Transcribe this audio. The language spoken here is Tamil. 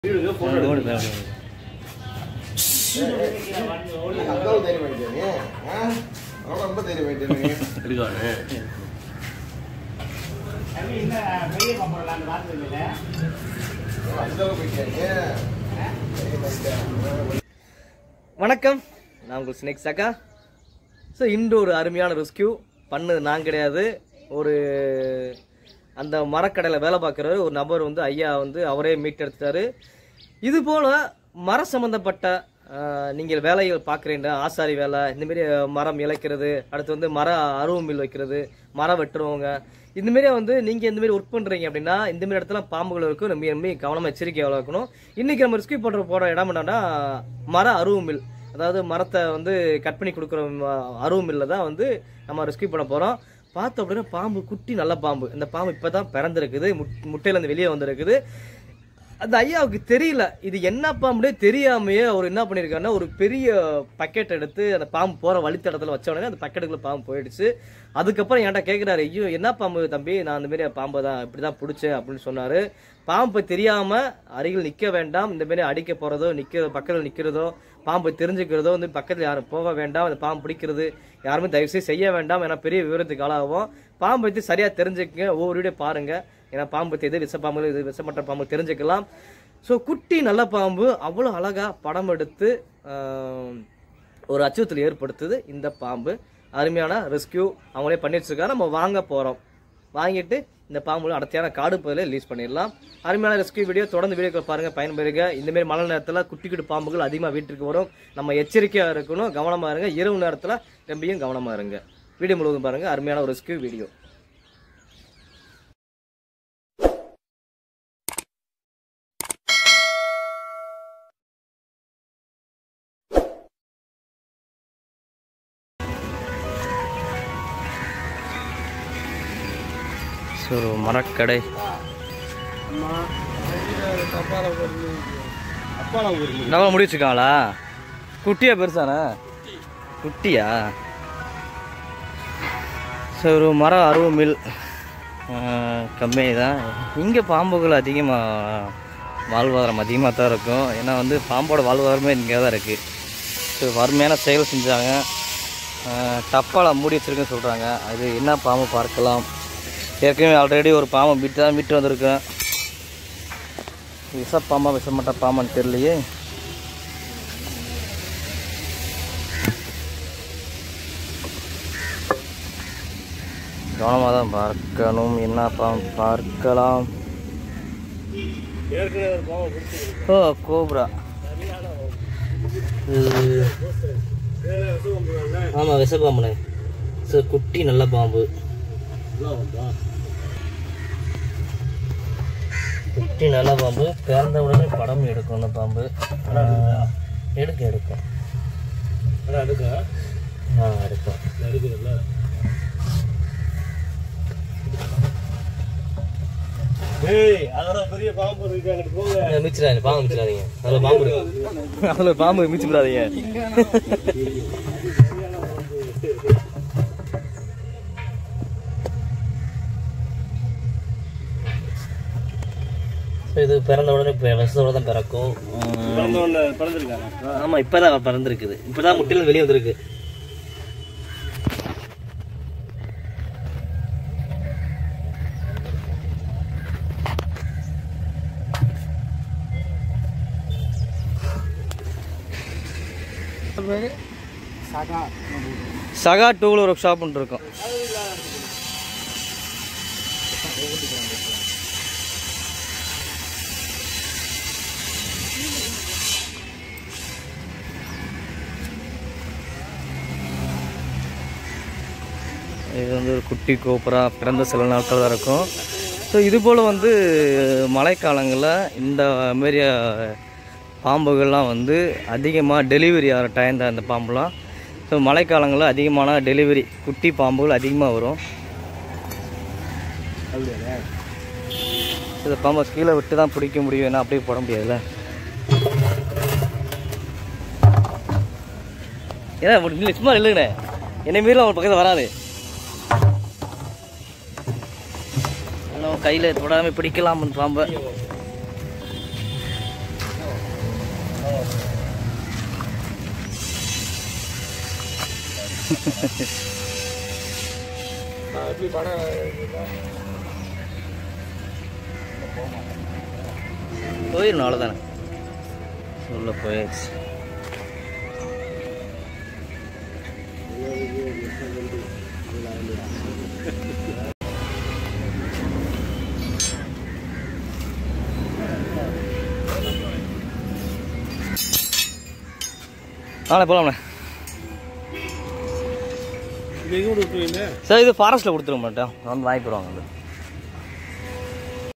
அவ்வளவு தைரியம் ஆயிட்டே அவ்வளோ ரொம்ப தைரியம் ஆயிட்டே எடுக்கானே அந்த போயிட்டே வணக்கம் நான் உங்கள் ஸ்னேக் சக்கா ஸோ இன்று ஒரு அருமையான ரெஸ்கியூ பண்ணது நான் கிடையாது ஒரு அந்த மரக்கடையில் வேலை பார்க்குற ஒரு நபர் வந்து ஐயா வந்து அவரே மீட் எடுத்துட்டாரு இது போல் மர சம்மந்தப்பட்ட ஆஹ், நீங்கள் வேலைகள் பார்க்குறீங்க ஆசாரி வேலை இந்தமாரி மரம் இழைக்கிறது அடுத்து வந்து மர அருவு மில் வைக்கிறது மரம் வெட்டுறவங்க இந்தமாரி வந்து நீங்கள் இந்தமாரி ஒர்க் பண்ணுறீங்க அப்படின்னா இந்தமாரி இடத்துல பாம்புகள் இருக்கும் ரொம்ப ரொம்ப கவனமாக எச்சரிக்கையாக இருக்கணும் இன்றைக்கி நம்ம ரெஸ்கியூ பண்ணுற போகிற இடம் என்னன்னா மர அருவு மில் அதாவது மரத்தை வந்து கட் பண்ணி கொடுக்குற ம- அருவு மில்ல தான் வந்து நம்ம ரெஸ்கியூ பண்ண போகிறோம் பார்த்தோம் அப்படின்னா பாம்பு குட்டி நல்ல பாம்பு இந்த பாம்பு இப்போ தான் பிறந்திருக்குது முட் முட்டையிலேருந்து வெளியே வந்திருக்குது அந்த ஐயாவுக்கு தெரியல இது என்ன பாம்புனே தெரியாமையே அவர் என்ன பண்ணியிருக்காருன்னா ஒரு பெரிய பக்கெட் எடுத்து அந்த பாம்பு போகிற வழித்தடத்தில் வச்ச உடனே அந்த பக்கெட்டுக்குள்ள பாம்பு போயிடுச்சு அதுக்கப்புறம் என்கிட்ட கேட்குறாரு ஐயோ என்ன பாம்பு தம்பி நான் அந்த மாதிரி பாம்பை தான் இப்படி தான் பிடிச்சேன் அப்படின்னு சொன்னார் பாம்பு தெரியாமல் அருகில் நிற்க வேண்டாம் இந்த மாதிரி அடிக்க போகிறதோ நிற்க பக்கத்தில் நிற்கிறதோ பாம்பு தெரிஞ்சுக்கிறதோ வந்து பக்கத்தில் யாரும் போக வேண்டாம் அந்த பாம்பு பிடிக்கிறது யாருமே தயவுசெய்து செய்ய வேண்டாம் ஏன்னா பெரிய விவரத்துக்கு ஆளாகும் பாம்பு பற்றி சரியாக தெரிஞ்சுக்கங்க ஒவ்வொரு வீடியோ பாருங்கள் ஏன்னா பாம்பு பற்றி எது விஷ பாம்பு இது விஷமற்ற பாம்பு தெரிஞ்சுக்கலாம் ஸோ குட்டி நல்ல பாம்பு அவ்வளோ அழகாக படம் எடுத்து ஆஹ், ஒரு அச்சுறுத்தல் ஏற்படுத்துது இந்த பாம்பு அருமையான ரெஸ்கியூ அவங்களே பண்ணி வச்சிருக்காங்க நம்ம வாங்க போகிறோம் வாங்கிட்டு இந்த பாம்புல அடர்த்தியான காடு பகுதியில் ரிலீஸ் பண்ணிடலாம் அருமையான ரெஸ்கியூ வீடியோ தொடர்ந்து வீடியோக்கள் பாருங்கள் பயன்பெறுங்க இந்தமாரி மழை நேரத்தில் குட்டி குட்டி பாம்புகள் அதிகமாக வீட்டுக்கு வரும் நம்ம எச்சரிக்கையாக இருக்கணும் கவனமாக இருங்க இரவு நேரத்தில் ரொம்பியும் கவனமாக இருங்க வீடியோ முழுவதும் பாருங்கள் அருமையான ஒரு ரெஸ்கியூ வீடியோ ஸோ ஒரு மரக்கடை நம்ம முடி வச்சுக்காங்களா குட்டியா பெருசானே குட்டியா ஸோ ஒரு மரம் அருவு மில் கம்பெனி தான் இங்கே பாம்புகள் அதிகமாக வாழ்வாதாரம் அதிகமாக தான் இருக்கும் ஏன்னா வந்து பாம்போட வாழ்வாதாரமே இங்கே தான் இருக்குது ஸோ வறுமையான செயல் செஞ்சாங்க டப்பால் மூடி வச்சிருக்குன்னு சொல்கிறாங்க அது என்ன பாம்பு பார்க்கலாம் ஏற்கனவே ஆல்ரெடி ஒரு பாம்பை மீட்டு தான் மீட்டு வந்திருக்கேன் விஷ பாம்பா விஷமட்ட பாம்பான்னு தெரியலையே கவனமாக தான் பார்க்கணும் என்ன பாம்பு பார்க்கலாம் ஓ கோப்ரா ஆமாம் விஷ பாம்புண்ணே சார் குட்டி நல்ல பாம்பு குட்டி நல்ல பாம்பு பிறந்த உடனே படம் எடுக்கும் அந்த பாம்பு ஆஹ், எடுக்க எடுக்கும் ஆ எடுக்கும் மிச்சிடாதீங்க பாம்பு மிச்சிடாதீங்க அதில் பாம்பு இருக்கு அதில் பாம்பு மிச்சு விடாதீங்க இது பிறந்த உடனே இப்போ விஷத்தோட தான் பிறக்கும் ஆமா இப்பதான் பிறந்திருக்குது இப்பதான் முட்டையில வெளியே வந்திருக்கு சகா டூவில் ஒரு ஷாப் ஒன்று இருக்கும் இது வந்து ஒரு குட்டி கோப்புரா பிறந்த சில நாட்கள் தான் இருக்கும் ஸோ இது போல் வந்து மழைக்காலங்களில் இந்த மாரி அஹ், பாம்புகள்லாம் வந்து அதிகமாக டெலிவரி ஆகிற டைம் தான் இந்த பாம்புலாம் ஸோ மழைக்காலங்களில் அதிகமான டெலிவரி குட்டி பாம்புகள் அதிகமாக வரும் இந்த பாம்பை கீழே விட்டு தான் பிடிக்க முடியும் ஏன்னா அப்படியே போட முடியாதுல்ல ஏன்னா இல்லை சும்மா இல்லைங்கண்ணே என்னை மீறி அவன் பக்கத்தில் வராது நம்ம கையில் தொடாமல் பிடிக்கலாம் அந்த பாம்பை நான் எப்படி படம் போயிடணும் அவ்வளோதானே உள்ள போயாச்சு நாளை போகலாம்ண்ணே இது எங்கே விட்டுருவீங்க சார் இது ஃபாரஸ்ட்டில் கொடுத்துருக்க மாட்டேன் வந்து வாங்கிட்டு வருவாங்க வந்து